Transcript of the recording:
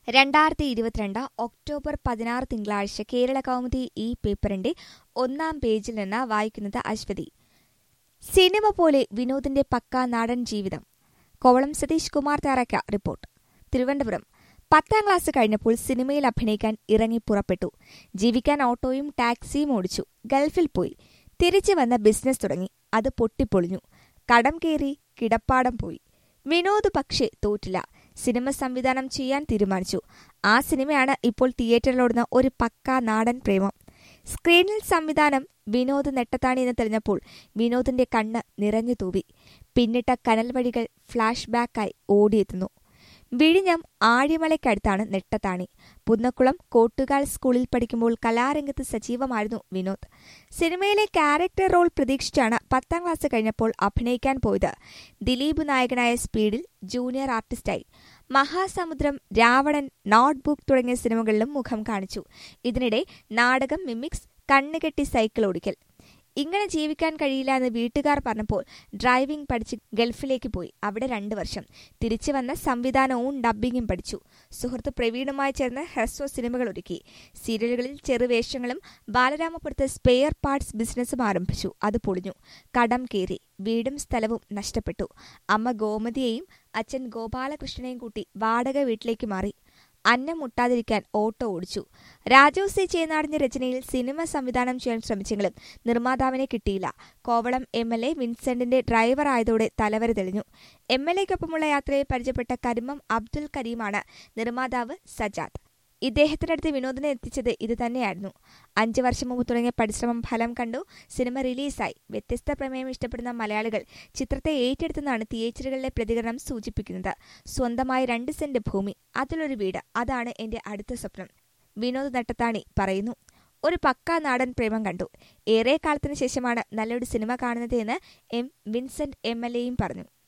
രണ്ടായിരത്തി ഇരുപത്തിരണ്ട് ഒക്ടോബർ പതിനാറ് തിങ്കളാഴ്ച കേരള കൗമുദി ഈ പേപ്പറിന്റെ ഒന്നാം പേജിൽ നിന്ന് വായിക്കുന്നത് അശ്വതി സിനിമ പോലെ വിനോദിന്റെ പക്കാ നാടൻ ജീവിതം കോവളം സതീഷ് കുമാർ തയ്യാറാക്കിയ റിപ്പോർട്ട് തിരുവനന്തപുരം പത്താം ക്ലാസ് കഴിഞ്ഞപ്പോൾ സിനിമയിൽ അഭിനയിക്കാൻ ഇറങ്ങി പുറപ്പെട്ടു ജീവിക്കാൻ ഓട്ടോയും ടാക്സിയും ഓടിച്ചു ഗൾഫിൽ പോയി തിരിച്ചു വന്ന ബിസിനസ് തുടങ്ങി അത് പൊട്ടിപ്പൊളിഞ്ഞു കടം കയറി കിടപ്പാടം പോയി വിനോദ് പക്ഷേ തോറ്റില്ല സിനിമ സംവിധാനം ചെയ്യാൻ തീരുമാനിച്ചു ആ സിനിമയാണ് ഇപ്പോൾ തിയേറ്ററിലോടുന്ന ഒരു പക്കാ നാടൻ പ്രേമം സ്ക്രീനിൽ സംവിധാനം വിനോദ് നെട്ടത്താണി എന്ന് തെളിഞ്ഞപ്പോൾ വിനോദിന്റെ കണ്ണ് നിറഞ്ഞു തൂവി പിന്നിട്ട കനൽ വഴികൾ ഫ്ലാഷ് ബാക്കായി ഓടിയെത്തുന്നു വിഴിഞ്ഞം ആഴിമലയ്ക്കടുത്താണ് നെട്ടത്താണി പുന്നക്കുളം കോട്ടുകാൽ സ്കൂളിൽ പഠിക്കുമ്പോൾ കലാരംഗത്ത് സജീവമായിരുന്നു വിനോദ് സിനിമയിലെ ക്യാരക്ടർ റോൾ പ്രതീക്ഷിച്ചാണ് പത്താം ക്ലാസ് കഴിഞ്ഞപ്പോൾ അഭിനയിക്കാൻ പോയത് ദിലീപ് നായകനായ സ്പീഡിൽ ജൂനിയർ ആർട്ടിസ്റ്റായി മഹാസമുദ്രം രാവണൻ നോട്ട്ബുക്ക് തുടങ്ങിയ സിനിമകളിലും മുഖം കാണിച്ചു ഇതിനിടെ നാടകം മിമിക്സ് കണ്ണുകെട്ടി സൈക്കിൾ ഓടിക്കൽ ഇങ്ങനെ ജീവിക്കാൻ കഴിയില്ല എന്ന് വീട്ടുകാർ പറഞ്ഞപ്പോൾ ഡ്രൈവിംഗ് പഠിച്ച് ഗൾഫിലേക്ക് പോയി അവിടെ രണ്ട് വർഷം തിരിച്ചു വന്ന സംവിധാനവും ഡബ്ബിങ്ങും പഠിച്ചു സുഹൃത്ത് പ്രവീണുമായി ചേർന്ന് ഹ്രസ്വ സിനിമകൾ ഒരുക്കി സീരിയലുകളിൽ ചെറുവേഷങ്ങളും ബാലരാമപുരത്ത് സ്പെയർ പാർട്സ് ബിസിനസ്സും ആരംഭിച്ചു അത് പൊളിഞ്ഞു കടം കയറി വീടും സ്ഥലവും നഷ്ടപ്പെട്ടു അമ്മ ഗോമതിയെയും അച്ഛൻ ഗോപാലകൃഷ്ണനെയും കൂട്ടി വാടക വീട്ടിലേക്ക് മാറി അന്നം മുട്ടാതിരിക്കാൻ ഓട്ടോ ഓടിച്ചു രാജീവ് സി ചേനാടിന്റെ രചനയിൽ സിനിമ സംവിധാനം ചെയ്യാൻ ശ്രമിച്ചെങ്കിലും നിർമ്മാതാവിനെ കിട്ടിയില്ല കോവളം എം എൽ എ വിൻസെന്റിന്റെ ഡ്രൈവർ ആയതോടെ തലവര തെളിഞ്ഞു എം എൽ എക്കൊപ്പമുള്ള യാത്രയിൽ പരിചയപ്പെട്ട കരിമം അബ്ദുൽ കരീമാണ് നിർമ്മാതാവ് സജാദ് ഇദ്ദേഹത്തിനടുത്ത് വിനോദിനെ എത്തിച്ചത് ഇത് തന്നെയായിരുന്നു അഞ്ചു വർഷം മുമ്പ് തുടങ്ങിയ പരിശ്രമം ഫലം കണ്ടു സിനിമ റിലീസായി വ്യത്യസ്ത പ്രമേയം ഇഷ്ടപ്പെടുന്ന മലയാളികൾ ചിത്രത്തെ ഏറ്റെടുത്തെന്നാണ് തിയേറ്ററുകളിലെ പ്രതികരണം സൂചിപ്പിക്കുന്നത് സ്വന്തമായി രണ്ട് സെന്റ് ഭൂമി അതിലൊരു വീട് അതാണ് എന്റെ അടുത്ത സ്വപ്നം വിനോദ് നട്ടത്താണി പറയുന്നു ഒരു പക്കാ നാടൻ പ്രേമം കണ്ടു ഏറെ കാലത്തിന് ശേഷമാണ് നല്ലൊരു സിനിമ കാണുന്നത് എന്ന് എം വിൻസെന്റ് എം എൽ എയും പറഞ്ഞു